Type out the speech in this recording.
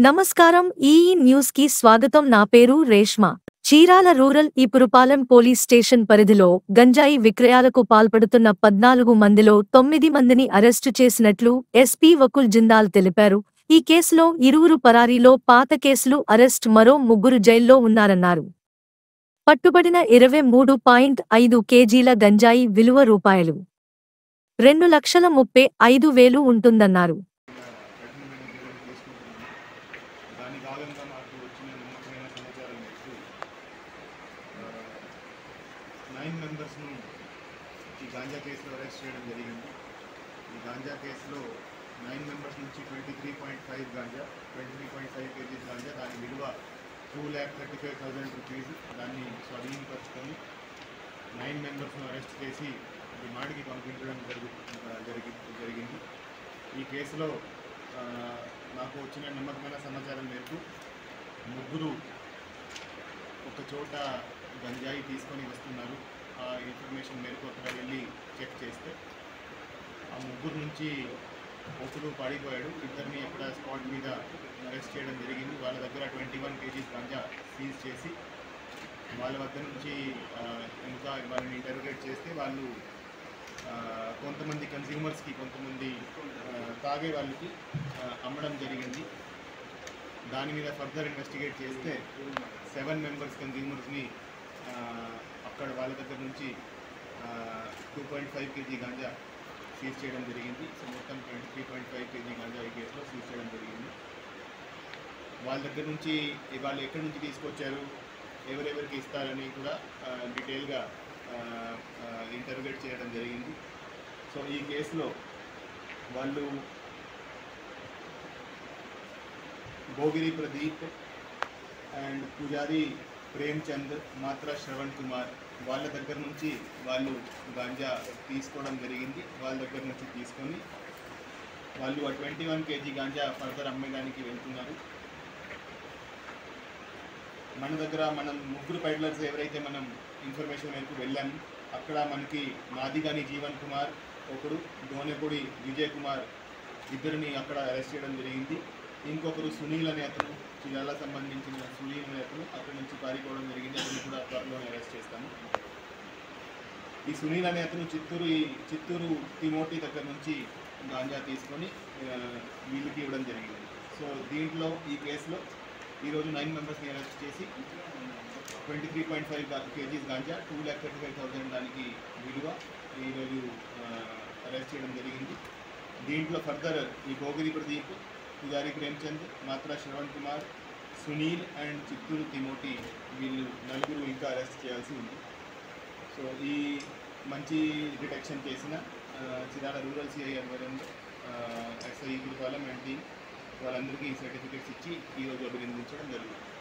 నమస్కారం ఈ న్యూస్ కి స్వాగతం నా పేరు Reshma Chirala rural Ipurupalem police station పరిధిలో గంజాయి విక్రయాలకు పాల్పడుతున్న పద్నాలుగు మందిలో తొమ్మిది మందిని అరెస్టు చేసినట్లు ఎస్పీ వకుల్ జిందాల్ తెలిపారు ఈ కేసులో ఇరువురు పరారీలో పాత కేసులు అరెస్ట్ మరో ముగ్గురు జైల్లో ఉన్నారన్నారు పట్టుబడిన ఇరవై మూడు పాయింట్ ఐదు కేజీల గంజాయి విలువ రూపాయలు రెండు లక్షల ముప్పై ఐదు వేలు ఉంటుందన్నారు కఠినమైన చర్యలు తీసుకుంటున్నాము దాని భాగంగా మాకు వచ్చిన నమ్మకమైన సమాచారం మేరకు ఆ, నైన్ మెంబర్స్ను ఈ గాంజా కేసులో అరెస్ట్ చేయడం జరిగింది ఈ గాంజా కేసులో నైన్ మెంబర్స్ నుంచి twenty three point five ganja twenty three point five kgs ganja దాని విలువ two lakh thirty five thousand rupees దాన్ని స్వాధీనపరుచుకొని నైన్ మెంబర్స్ను అరెస్ట్ చేసి రిమాండ్కి పంపించడం జరుగు జరిగి జరిగింది ఈ కేసులో ఆ, నాకు వచ్చిన నమ్మకమైన సమాచారం మేరకు ముగ్గురు ఒక చోట గంజాయి తీసుకొని వస్తున్నారు ఆ ఇన్ఫర్మేషన్ మేరకు అక్కడ వెళ్ళి చెక్ చేస్తే ఆ ముగ్గురు నుంచి ఒకడు పడిపోయాడు ఇద్దరిని అక్కడ స్పాట్ మీద అరెస్ట్ చేయడం జరిగింది వాళ్ళ దగ్గర twenty one kgs ganja seize చేసి వాళ్ళ వద్ద నుంచి ఆ, ఇంకా వాళ్ళని ఇంటర్వ్యూట్ చేస్తే వాళ్ళు ఆ, కొంతమంది కన్స్యూమర్స్కి కొంతమంది ఆ, తాగే వాళ్ళకి ఆ, అమ్మడం జరిగింది దాని మీద ఫర్దర్ ఇన్వెస్టిగేట్ చేస్తే సెవెన్ మెంబర్స్ కన్స్యూమర్స్ని అక్కడ వాళ్ళ దగ్గర నుంచి two point five kg ganja seize చేయడం జరిగింది సో మొత్తం twenty three point five kg ganja ఈ కేసులో సీజ్ చేయడం జరిగింది వాళ్ళ దగ్గర నుంచి వాళ్ళు ఎక్కడి నుంచి తీసుకొచ్చారు ఎవరెవరికి ఇస్తారని కూడా డీటెయిల్గా ఇంటర్వ్యూట్ చేయడం జరిగింది సో ఈ కేసులో వాళ్ళు భోగిరి ప్రదీప్ అండ్ పుజారి ప్రేమ్చంద్ మాత్ర శ్రవణ్ కుమార్ వాళ్ళ దగ్గర నుంచి వాళ్ళు గాంజా తీసుకోవడం జరిగింది వాళ్ళ దగ్గర నుంచి తీసుకొని వాళ్ళు ఆ twenty one kg ganja further అమ్మేదానికి వెళ్తున్నారు మన దగ్గర మనం ముగ్గురు పైడ్లర్స్ ఎవరైతే మనం ఇన్ఫర్మేషన్ మేరకు వెళ్ళాము అక్కడ మనకి మాదిగాని జీవన్ కుమార్ ఒకడు దోనెపొడి విజయ్ కుమార్ ఇద్దరిని అక్కడ అరెస్ట్ చేయడం జరిగింది ఇంకొకరు సునీల్ అనే అతను చీరాల సంబంధించిన సునీల్ అనే అతను అక్కడి నుంచి పారిపోవడం జరిగింది అతను కూడా త్వరలోనే అరెస్ట్ చేస్తాము ఈ సునీల్ అనే అతను చిత్తూరు చిత్తూరు తిమోటి దగ్గర నుంచి గాంజా తీసుకొని ఆ, వీళ్ళకి ఇవ్వడం జరిగింది సో దీంట్లో ఈ కేసులో ఈరోజు నైన్ మెంబర్స్ని అరెస్ట్ చేసి twenty three point five kgs ganja two lakh thirty five thousand దానికి విలువ ఈరోజు అరెస్ట్ చేయడం జరిగింది దీంట్లో ఫర్దర్ ఈ భోగిరి ప్రదీప్ పుజారి ప్రేమ్చంద్ మాత్ర శ్రవణ్ కుమార్ సునీల్ అండ్ చిత్తూరు తిమోటి వీళ్ళు నలుగురు ఇంకా అరెస్ట్ చేయాల్సి ఉంది సో ఈ మంచి డిటెక్షన్ చేసిన ఆ, చిరాల రూరల్ సిఐ ఆధ్వర్యంలో ఎస్ఐ గురుపాలెం అండ్ టీం వాళ్ళందరికీ ఈ సర్టిఫికేట్స్ ఇచ్చి ఈరోజు అభినందించడం జరుగుతుంది